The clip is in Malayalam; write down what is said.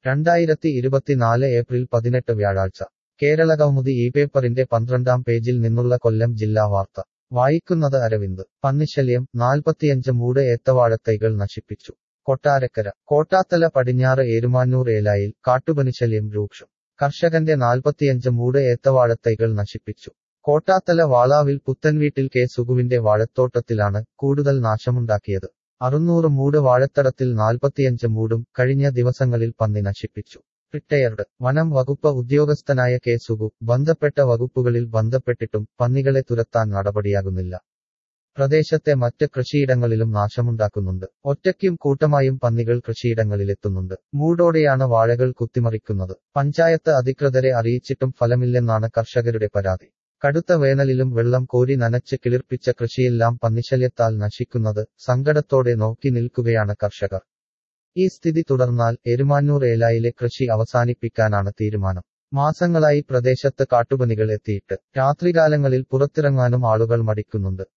രണ്ടായിരത്തി ഇരുപത്തിനാല് ഏപ്രിൽ പതിനെട്ട് വ്യാഴാഴ്ച കേരള കൗമുദി ഈ പേപ്പറിന്റെ പന്ത്രണ്ടാം പേജിൽ നിന്നുള്ള കൊല്ലം ജില്ലാ വാർത്ത വായിക്കുന്നത് അരവിന്ദ് പന്നിശല്യം നാൽപ്പത്തിയഞ്ച് മൂട് ഏത്തവാഴത്തൈകൾ നശിപ്പിച്ചു കൊട്ടാരക്കര കോട്ടാത്തല പടിഞ്ഞാറ് ഏരുമാനൂർ ഏലായിൽ കാട്ടുപനിശല്യം രൂക്ഷം കർഷകന്റെ നാൽപ്പത്തിയഞ്ച് മൂട് ഏത്തവാഴത്തൈകൾ നശിപ്പിച്ചു കോട്ടാത്തല വാളാവിൽ പുത്തൻവീട്ടിൽ കെ സുഗുവിന്റെ വാഴത്തോട്ടത്തിലാണ് കൂടുതൽ നാശമുണ്ടാക്കിയത് അറുന്നൂറ് മൂട് വാഴത്തടത്തിൽ നാൽപ്പത്തിയഞ്ച് മൂടും കഴിഞ്ഞ ദിവസങ്ങളിൽ പന്നി നശിപ്പിച്ചു റിട്ടയർഡ് വനം വകുപ്പ് ഉദ്യോഗസ്ഥനായ കെ സുഗു ബന്ധപ്പെട്ട വകുപ്പുകളിൽ ബന്ധപ്പെട്ടിട്ടും പന്നികളെ തുരത്താൻ നടപടിയാകുന്നില്ല പ്രദേശത്തെ മറ്റ് കൃഷിയിടങ്ങളിലും നാശമുണ്ടാക്കുന്നുണ്ട് ഒറ്റയ്ക്കും കൂട്ടമായും പന്നികൾ കൃഷിയിടങ്ങളിലെത്തുന്നുണ്ട് മൂടോടെയാണ് വാഴകൾ കുത്തിമറിക്കുന്നത് പഞ്ചായത്ത് അധികൃതരെ അറിയിച്ചിട്ടും ഫലമില്ലെന്നാണ് കർഷകരുടെ പരാതി കടുത്ത വേനലിലും വെള്ളം കോരി നനച്ച് കിളിർപ്പിച്ച കൃഷിയെല്ലാം പന്നിശല്യത്താൽ നശിക്കുന്നത് സങ്കടത്തോടെ നോക്കി നിൽക്കുകയാണ് കർഷകർ ഈ സ്ഥിതി തുടർന്നാൽ എരുമാന്നൂർ ഏലായിലെ കൃഷി അവസാനിപ്പിക്കാനാണ് തീരുമാനം മാസങ്ങളായി പ്രദേശത്ത് കാട്ടുപനികൾ എത്തിയിട്ട് രാത്രികാലങ്ങളിൽ പുറത്തിറങ്ങാനും ആളുകൾ മടിക്കുന്നുണ്ട്